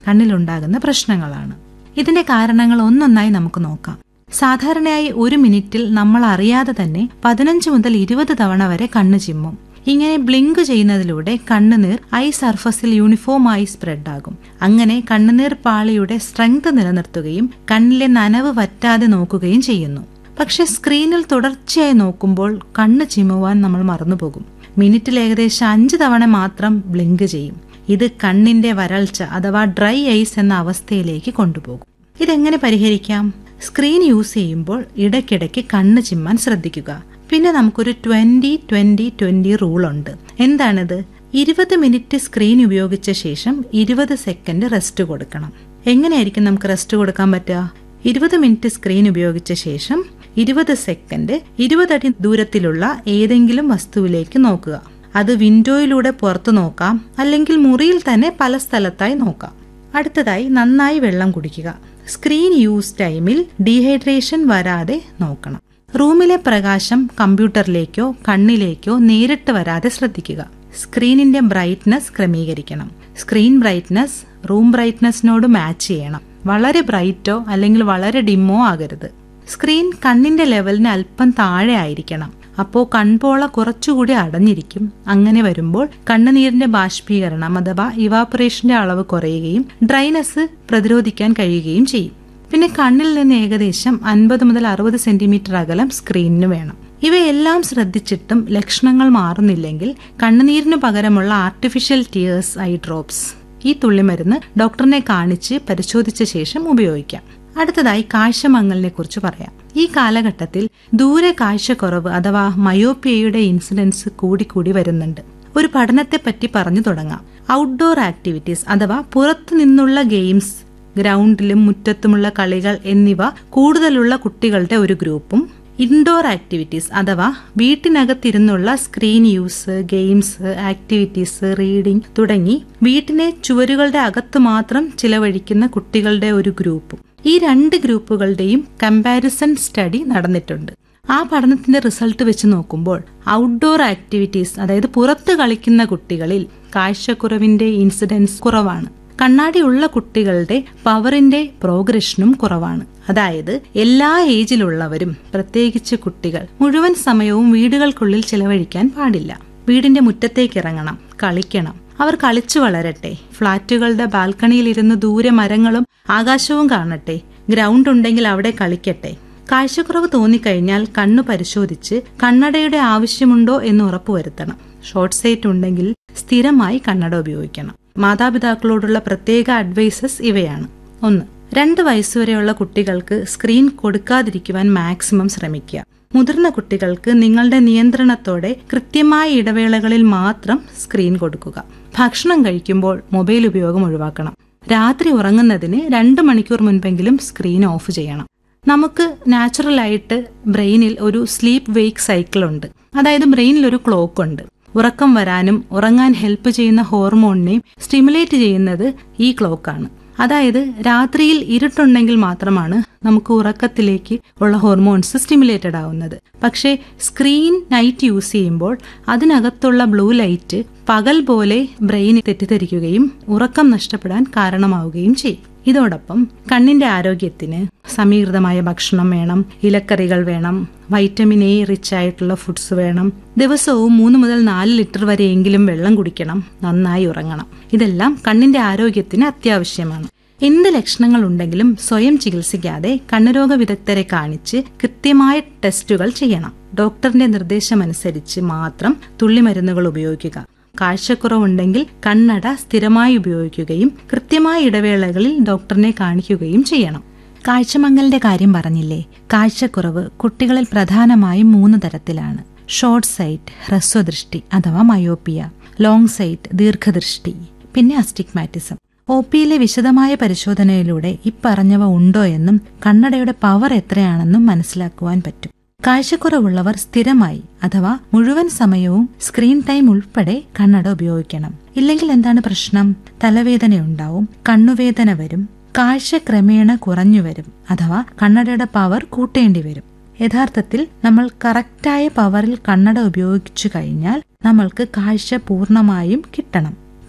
കണ്ണിലുണ്ടാകുന്ന പ്രശ്നങ്ങളാണ് ഇതിന്റെ കാരണങ്ങൾ ഒന്നൊന്നായി നമുക്ക് നോക്കാം സാധാരണയായി ഒരു മിനിറ്റിൽ നമ്മൾ അറിയാതെ തന്നെ പതിനഞ്ച് മുതൽ ഇരുപത് തവണ വരെ കണ്ണ് ചിമ്മും ഇങ്ങനെ ബ്ലിങ്ക് ചെയ്യുന്നതിലൂടെ കണ്ണുനീർ ഐ സർഫസിൽ യൂണിഫോമായി സ്പ്രെഡ് ആകും അങ്ങനെ കണ്ണുനീർ പാളിയുടെ സ്ട്രെങ്ത് നിലനിർത്തുകയും കണ്ണിലെ നനവ് വറ്റാതെ നോക്കുകയും ചെയ്യുന്നു പക്ഷെ സ്ക്രീനിൽ തുടർച്ചയായി നോക്കുമ്പോൾ കണ്ണ് ചിമ്മുവാൻ നമ്മൾ മറന്നുപോകും മിനിറ്റിൽ ഏകദേശം അഞ്ച് തവണ മാത്രം ബ്ലിങ്ക് ചെയ്യും ഇത് കണ്ണിന്റെ വരൾച്ച അഥവാ ഡ്രൈ ഐസ് എന്ന അവസ്ഥയിലേക്ക് കൊണ്ടുപോകും ഇതെങ്ങനെ പരിഹരിക്കാം സ്ക്രീൻ യൂസ് ചെയ്യുമ്പോൾ ഇടയ്ക്കിടയ്ക്ക് കണ്ണ് ചിമ്മാൻ ശ്രദ്ധിക്കുക പിന്നെ നമുക്കൊരു ട്വന്റി ട്വന്റി ട്വന്റി റൂൾ ഉണ്ട് എന്താണിത് ഇരുപത് മിനിറ്റ് സ്ക്രീൻ ഉപയോഗിച്ച ശേഷം ഇരുപത് സെക്കൻഡ് റെസ്റ്റ് കൊടുക്കണം എങ്ങനെയായിരിക്കും നമുക്ക് റെസ്റ്റ് കൊടുക്കാൻ പറ്റുക ഇരുപത് മിനിറ്റ് സ്ക്രീൻ ഉപയോഗിച്ച ശേഷം ഇരുപത് സെക്കൻഡ് ഇരുപതടി ദൂരത്തിലുള്ള ഏതെങ്കിലും വസ്തുവിലേക്ക് നോക്കുക അത് വിൻഡോയിലൂടെ പുറത്തു നോക്കാം അല്ലെങ്കിൽ മുറിയിൽ തന്നെ പല സ്ഥലത്തായി നോക്കാം അടുത്തതായി നന്നായി വെള്ളം കുടിക്കുക സ്ക്രീൻ യൂസ് ടൈമിൽ ഡീഹൈഡ്രേഷൻ വരാതെ നോക്കണം റൂമിലെ പ്രകാശം കമ്പ്യൂട്ടറിലേക്കോ കണ്ണിലേക്കോ നേരിട്ട് വരാതെ ശ്രദ്ധിക്കുക സ്ക്രീനിന്റെ ബ്രൈറ്റ്നസ് ക്രമീകരിക്കണം സ്ക്രീൻ ബ്രൈറ്റ്നസ് റൂം ബ്രൈറ്റ്നസിനോട് മാച്ച് ചെയ്യണം വളരെ ബ്രൈറ്റോ അല്ലെങ്കിൽ വളരെ ഡിമ്മോ ആകരുത് സ്ക്രീൻ കണ്ണിന്റെ ലെവലിന് അല്പം താഴെ ആയിരിക്കണം അപ്പോൾ കൺപോള കുറച്ചുകൂടി അടഞ്ഞിരിക്കും അങ്ങനെ വരുമ്പോൾ കണ്ണുനീരിന്റെ ബാഷ്പീകരണം അഥവാ ഇവാപറേഷന്റെ അളവ് കുറയുകയും ഡ്രൈനസ് പ്രതിരോധിക്കാൻ കഴിയുകയും ചെയ്യും പിന്നെ കണ്ണിൽ നിന്ന് ഏകദേശം അൻപത് മുതൽ അറുപത് സെന്റിമീറ്റർ അകലം സ്ക്രീനിന് വേണം ഇവയെല്ലാം ശ്രദ്ധിച്ചിട്ടും ലക്ഷണങ്ങൾ മാറുന്നില്ലെങ്കിൽ കണ്ണുനീരിനു പകരമുള്ള ആർട്ടിഫിഷ്യൽ ടിയേഴ്സ് ഐ ഡ്രോപ്സ് ഈ തുള്ളിമരുന്ന് ഡോക്ടറിനെ കാണിച്ച് പരിശോധിച്ച ശേഷം ഉപയോഗിക്കാം അടുത്തതായി കാഴ്ചമങ്ങലിനെ കുറിച്ച് പറയാം ഈ കാലഘട്ടത്തിൽ ദൂരെ കാഴ്ചക്കുറവ് അഥവാ മയോപ്പിയയുടെ ഇൻസിഡൻസ് കൂടിക്കൂടി വരുന്നുണ്ട് ഒരു പഠനത്തെ പറ്റി പറഞ്ഞു തുടങ്ങാം ഔട്ട്ഡോർ ആക്ടിവിറ്റീസ് അഥവാ പുറത്തു നിന്നുള്ള ഗെയിംസ് ഗ്രൗണ്ടിലും മുറ്റത്തുമുള്ള കളികൾ എന്നിവ കൂടുതലുള്ള കുട്ടികളുടെ ഒരു ഗ്രൂപ്പും ഇൻഡോർ ആക്ടിവിറ്റീസ് അഥവാ വീട്ടിനകത്തിരുന്നുള്ള screen use games activities reading തുടങ്ങി വീട്ടിനെ ചുവരുകളുടെ അകത്ത് മാത്രം ചിലവഴിക്കുന്ന കുട്ടികളുടെ ഒരു ഗ്രൂപ്പും ഈ രണ്ട് ഗ്രൂപ്പുകളുടെയും കമ്പാരിസൺ സ്റ്റഡി നടന്നിട്ടുണ്ട് ആ പഠനത്തിന്റെ റിസൾട്ട് വെച്ച് നോക്കുമ്പോൾ ഔട്ട്ഡോർ ആക്ടിവിറ്റീസ് അതായത് പുറത്ത് കളിക്കുന്ന കുട്ടികളിൽ കാഴ്ചക്കുറവിന്റെ ഇൻസിഡൻസ് കുറവാണ് കണ്ണാടിയുള്ള കുട്ടികളുടെ പവറിന്റെ പ്രോഗ്രഷനും കുറവാണ് അതായത് എല്ലാ ഏജിലുള്ളവരും പ്രത്യേകിച്ച് കുട്ടികൾ മുഴുവൻ സമയവും വീടുകൾക്കുള്ളിൽ ചിലവഴിക്കാൻ പാടില്ല വീടിന്റെ മുറ്റത്തേക്ക് ഇറങ്ങണം കളിക്കണം അവർ കളിച്ചു വളരട്ടെ ഫ്ളാറ്റുകളുടെ ബാൽക്കണിയിലിരുന്ന് ദൂരെ മരങ്ങളും ആകാശവും കാണട്ടെ ഗ്രൗണ്ട് ഉണ്ടെങ്കിൽ അവിടെ കളിക്കട്ടെ കാഴ്ചക്കുറവ് തോന്നിക്കഴിഞ്ഞാൽ കണ്ണു പരിശോധിച്ച് കണ്ണടയുടെ ആവശ്യമുണ്ടോ എന്ന് ഉറപ്പുവരുത്തണം ഷോർട്ട് സൈറ്റ് ഉണ്ടെങ്കിൽ സ്ഥിരമായി കണ്ണട ഉപയോഗിക്കണം മാതാപിതാക്കളോടുള്ള പ്രത്യേക അഡ്വൈസസ് ഇവയാണ് ഒന്ന് രണ്ട് വയസ്സുവരെയുള്ള കുട്ടികൾക്ക് സ്ക്രീൻ കൊടുക്കാതിരിക്കുവാൻ മാക്സിമം ശ്രമിക്കുക മുതിർന്ന കുട്ടികൾക്ക് നിങ്ങളുടെ നിയന്ത്രണത്തോടെ കൃത്യമായ ഇടവേളകളിൽ മാത്രം സ്ക്രീൻ കൊടുക്കുക ഭക്ഷണം കഴിക്കുമ്പോൾ മൊബൈൽ ഉപയോഗം ഒഴിവാക്കണം രാത്രി ഉറങ്ങുന്നതിന് രണ്ട് മണിക്കൂർ മുൻപെങ്കിലും സ്ക്രീൻ ഓഫ് ചെയ്യണം നമുക്ക് നാച്ചുറലായിട്ട് ബ്രെയിനിൽ ഒരു സ്ലീപ്പ് വെയ്ക്ക് സൈക്കിൾ ഉണ്ട് അതായത് ബ്രെയിനിൽ ഒരു ക്ലോക്ക് ഉണ്ട് ഉറക്കം വരാനും ഉറങ്ങാൻ ഹെൽപ്പ് ചെയ്യുന്ന ഹോർമോണിനെയും സ്റ്റിമുലേറ്റ് ചെയ്യുന്നത് ഈ ക്ലോക്കാണ് അതായത് രാത്രിയിൽ ഇരുട്ടുണ്ടെങ്കിൽ മാത്രമാണ് നമുക്ക് ഉറക്കത്തിലേക്ക് ഉള്ള ഹോർമോൺസ് സ്റ്റിമുലേറ്റഡ് ആവുന്നത് പക്ഷേ സ്ക്രീൻ നൈറ്റ് യൂസ് ചെയ്യുമ്പോൾ അതിനകത്തുള്ള ബ്ലൂ ലൈറ്റ് പകൽ പോലെ ബ്രെയിൻ തെറ്റിദ്ധരിക്കുകയും ഉറക്കം നഷ്ടപ്പെടാൻ കാരണമാവുകയും ചെയ്യും ഇതോടൊപ്പം കണ്ണിന്റെ ആരോഗ്യത്തിന് സമീകൃതമായ ഭക്ഷണം വേണം ഇലക്കറികൾ വേണം വൈറ്റമിൻ എ റിച്ച് ആയിട്ടുള്ള ഫുഡ്സ് വേണം ദിവസവും മൂന്ന് മുതൽ നാല് ലിറ്റർ വരെയെങ്കിലും വെള്ളം കുടിക്കണം നന്നായി ഉറങ്ങണം ഇതെല്ലാം കണ്ണിന്റെ ആരോഗ്യത്തിന് അത്യാവശ്യമാണ് എന്ത് ലക്ഷണങ്ങൾ ഉണ്ടെങ്കിലും സ്വയം ചികിത്സിക്കാതെ കണ്ണുരോഗ വിദഗ്ധരെ കാണിച്ച് കൃത്യമായ ടെസ്റ്റുകൾ ചെയ്യണം ഡോക്ടറിന്റെ നിർദ്ദേശമനുസരിച്ച് മാത്രം തുള്ളിമരുന്നുകൾ ഉപയോഗിക്കുക കാഴ്ചക്കുറവുണ്ടെങ്കിൽ കണ്ണട സ്ഥിരമായി ഉപയോഗിക്കുകയും കൃത്യമായ ഇടവേളകളിൽ ഡോക്ടറിനെ കാണിക്കുകയും ചെയ്യണം കാഴ്ചമങ്ങലിന്റെ കാര്യം പറഞ്ഞില്ലേ കാഴ്ചക്കുറവ് കുട്ടികളിൽ പ്രധാനമായും മൂന്ന് തരത്തിലാണ് ഷോർട്ട് സൈറ്റ് ഹ്രസ്വദൃഷ്ടി അഥവാ മയോപ്പിയ ലോങ് സൈറ്റ് ദീർഘദൃഷ്ടി പിന്നെ അസ്റ്റിഗ്മാറ്റിസം ഒ പിയിലെ വിശദമായ പരിശോധനയിലൂടെ ഇപ്പറഞ്ഞവ ഉണ്ടോ എന്നും കണ്ണടയുടെ പവർ എത്രയാണെന്നും മനസ്സിലാക്കുവാൻ പറ്റും കാഴ്ചക്കുറവുള്ളവർ സ്ഥിരമായി അഥവാ മുഴുവൻ സമയവും സ്ക്രീൻ ടൈം ഉൾപ്പെടെ കണ്ണട ഉപയോഗിക്കണം ഇല്ലെങ്കിൽ എന്താണ് പ്രശ്നം തലവേദനയുണ്ടാവും കണ്ണുവേദന വരും കാഴ്ച ക്രമേണ കുറഞ്ഞു വരും അഥവാ കണ്ണടയുടെ പവർ കൂട്ടേണ്ടി വരും യഥാർത്ഥത്തിൽ നമ്മൾ കറക്റ്റായ പവറിൽ കണ്ണട ഉപയോഗിച്ചു കഴിഞ്ഞാൽ നമ്മൾക്ക് കാഴ്ച പൂർണ്ണമായും കിട്ടണം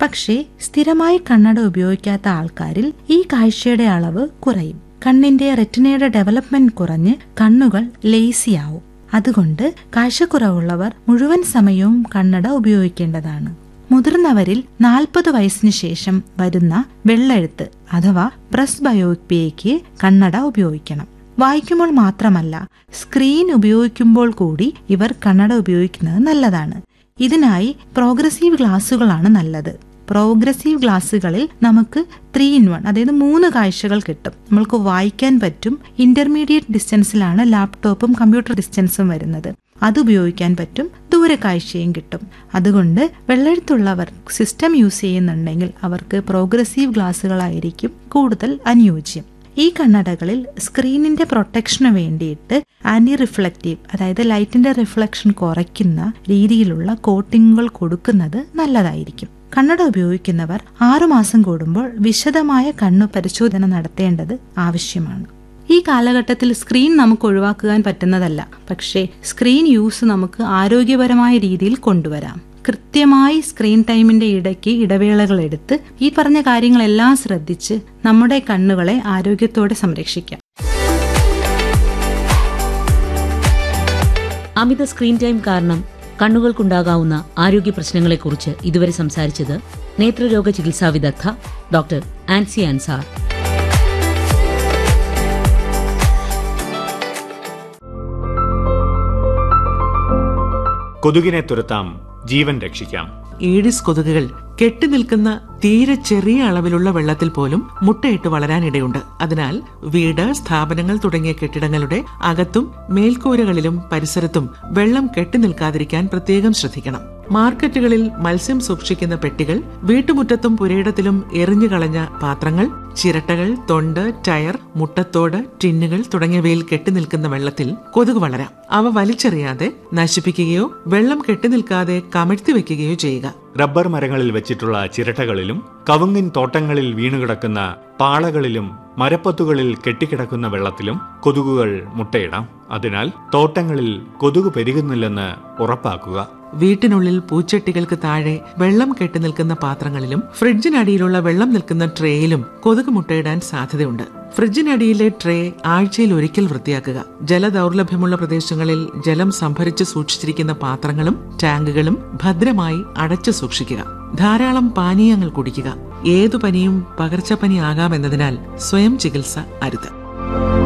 പക്ഷേ സ്ഥിരമായി കണ്ണട ഉപയോഗിക്കാത്ത ആൾക്കാരിൽ ഈ കാഴ്ചയുടെ അളവ് കുറയും കണ്ണിന്റെ റെറ്റിനയുടെ ഡെവലപ്മെന്റ് കുറഞ്ഞ് കണ്ണുകൾ ലേസിയാവും അതുകൊണ്ട് കാഴ്ചക്കുറവുള്ളവർ മുഴുവൻ സമയവും കണ്ണട ഉപയോഗിക്കേണ്ടതാണ് മുതിർന്നവരിൽ നാൽപ്പത് വയസ്സിന് ശേഷം വരുന്ന വെള്ളെഴുത്ത് അഥവാ പ്രസ് ബയോപ്പിയയ്ക്ക് കണ്ണട ഉപയോഗിക്കണം വായിക്കുമ്പോൾ മാത്രമല്ല സ്ക്രീൻ ഉപയോഗിക്കുമ്പോൾ കൂടി ഇവർ കണ്ണട ഉപയോഗിക്കുന്നത് നല്ലതാണ് ഇതിനായി പ്രോഗ്രസീവ് ഗ്ലാസുകളാണ് നല്ലത് പ്രോഗ്രസീവ് ഗ്ലാസ്സുകളിൽ നമുക്ക് ത്രീ ഇൻ വൺ അതായത് മൂന്ന് കാഴ്ചകൾ കിട്ടും നമ്മൾക്ക് വായിക്കാൻ പറ്റും ഇന്റർമീഡിയറ്റ് ഡിസ്റ്റൻസിലാണ് ലാപ്ടോപ്പും കമ്പ്യൂട്ടർ ഡിസ്റ്റൻസും വരുന്നത് അത് ഉപയോഗിക്കാൻ പറ്റും ദൂരെ കാഴ്ചയും കിട്ടും അതുകൊണ്ട് വെള്ളെഴുത്തുള്ളവർ സിസ്റ്റം യൂസ് ചെയ്യുന്നുണ്ടെങ്കിൽ അവർക്ക് പ്രോഗ്രസീവ് ഗ്ലാസ്സുകളായിരിക്കും കൂടുതൽ അനുയോജ്യം ഈ കണ്ണടകളിൽ സ്ക്രീനിന്റെ പ്രൊട്ടക്ഷന് വേണ്ടിയിട്ട് ആന്റി റിഫ്ലക്റ്റീവ് അതായത് ലൈറ്റിന്റെ റിഫ്ലക്ഷൻ കുറയ്ക്കുന്ന രീതിയിലുള്ള കോട്ടിങ്ങുകൾ കൊടുക്കുന്നത് നല്ലതായിരിക്കും കണ്ണട ഉപയോഗിക്കുന്നവർ ആറുമാസം കൂടുമ്പോൾ വിശദമായ കണ്ണു പരിശോധന നടത്തേണ്ടത് ആവശ്യമാണ് ഈ കാലഘട്ടത്തിൽ സ്ക്രീൻ നമുക്ക് ഒഴിവാക്കുവാൻ പറ്റുന്നതല്ല പക്ഷേ സ്ക്രീൻ യൂസ് നമുക്ക് ആരോഗ്യപരമായ രീതിയിൽ കൊണ്ടുവരാം കൃത്യമായി സ്ക്രീൻ ടൈമിന്റെ ഇടയ്ക്ക് ഇടവേളകൾ എടുത്ത് ഈ പറഞ്ഞ കാര്യങ്ങളെല്ലാം ശ്രദ്ധിച്ച് നമ്മുടെ കണ്ണുകളെ ആരോഗ്യത്തോടെ സംരക്ഷിക്കാം അമിത സ്ക്രീൻ ടൈം കാരണം കണ്ണുകൾക്കുണ്ടാകാവുന്ന ആരോഗ്യ പ്രശ്നങ്ങളെക്കുറിച്ച് ഇതുവരെ സംസാരിച്ചത് നേത്രരോഗ ചികിത്സാ വിദഗ്ധ ഡോക്ടർ ആൻസി അൻസാർ കൊതുകിനെ തുരത്താം ജീവൻ രക്ഷിക്കാം ഈഡിസ് കൊതുകുകൾ കെട്ടിനിൽക്കുന്ന തീരെ ചെറിയ അളവിലുള്ള വെള്ളത്തിൽ പോലും മുട്ടയിട്ട് വളരാനിടയുണ്ട് അതിനാൽ വീട് സ്ഥാപനങ്ങൾ തുടങ്ങിയ കെട്ടിടങ്ങളുടെ അകത്തും മേൽക്കൂരകളിലും പരിസരത്തും വെള്ളം കെട്ടിനിൽക്കാതിരിക്കാൻ പ്രത്യേകം ശ്രദ്ധിക്കണം മാർക്കറ്റുകളിൽ മത്സ്യം സൂക്ഷിക്കുന്ന പെട്ടികൾ വീട്ടുമുറ്റത്തും പുരയിടത്തിലും എറിഞ്ഞു കളഞ്ഞ പാത്രങ്ങൾ ചിരട്ടകൾ തൊണ്ട് ടയർ മുട്ടത്തോട് ടിന്നുകൾ തുടങ്ങിയവയിൽ കെട്ടിനിൽക്കുന്ന വെള്ളത്തിൽ കൊതുക് വളരാം അവ വലിച്ചെറിയാതെ നശിപ്പിക്കുകയോ വെള്ളം കെട്ടിനിൽക്കാതെ കമഴ്ത്തി വെക്കുകയോ ചെയ്യുക റബ്ബർ മരങ്ങളിൽ വെച്ചിട്ടുള്ള ചിരട്ടകളിലും കവുങ്ങിൻ തോട്ടങ്ങളിൽ വീണുകിടക്കുന്ന പാളകളിലും മരപ്പത്തുകളിൽ കെട്ടിക്കിടക്കുന്ന വെള്ളത്തിലും കൊതുകുകൾ മുട്ടയിടാം അതിനാൽ തോട്ടങ്ങളിൽ കൊതുക് പെരുകുന്നില്ലെന്ന് ഉറപ്പാക്കുക വീട്ടിനുള്ളിൽ പൂച്ചട്ടികൾക്ക് താഴെ വെള്ളം കെട്ടി നിൽക്കുന്ന പാത്രങ്ങളിലും ഫ്രിഡ്ജിനടിയിലുള്ള വെള്ളം നിൽക്കുന്ന ട്രേയിലും കൊതുക് മുട്ടയിടാൻ സാധ്യതയുണ്ട് ഫ്രിഡ്ജിനടിയിലെ ട്രേ ആഴ്ചയിൽ ഒരിക്കൽ വൃത്തിയാക്കുക ജലദൗർലഭ്യമുള്ള പ്രദേശങ്ങളിൽ ജലം സംഭരിച്ച് സൂക്ഷിച്ചിരിക്കുന്ന പാത്രങ്ങളും ടാങ്കുകളും ഭദ്രമായി അടച്ചു സൂക്ഷിക്കുക ധാരാളം പാനീയങ്ങൾ കുടിക്കുക ഏതു പനിയും പകർച്ചപ്പനി ആകാമെന്നതിനാൽ സ്വയം ചികിത്സ അരുത്